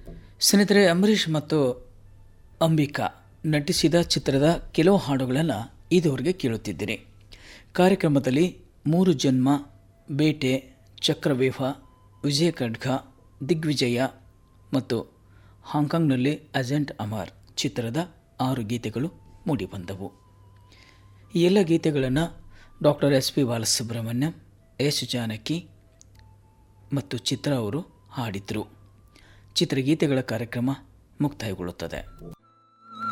ಸ್ನೇಹಿತರೆ ಅಂಬರೀಷ್ ಮತ್ತು ಅಂಬಿಕಾ ನಟಿಸಿದ ಚಿತ್ರದ ಕೆಲವು ಹಾಡುಗಳನ್ನು ಇದುವರೆಗೆ ಕೇಳುತ್ತಿದ್ದೀರಿ ಕಾರ್ಯಕ್ರಮದಲ್ಲಿ ಮೂರು ಜನ್ಮ ಬೇಟೆ ಚಕ್ರವ್ಯೂಹ ವಿಜಯ ಖಡ್ಗ ದಿಗ್ವಿಜಯ ಮತ್ತು ಹಾಂಗ್ಕಾಂಗ್ನಲ್ಲಿ ಅಜೆಂಟ್ ಅಮರ್ ಚಿತ್ರದ ಆರು ಗೀತೆಗಳು ಮೂಡಿಬಂದವು ಈ ಎಲ್ಲ ಗೀತೆಗಳನ್ನು doctor S P Balasubrahmanyam S Janaki ಮತ್ತು ಚಿತ್ರ ಅವರು ಹಾಡಿದರು ಚಿತ್ರಗೀತೆಗಳ ಕಾರ್ಯಕ್ರಮ ಮುಕ್ತಾಯಗೊಳ್ಳುತ್ತದೆ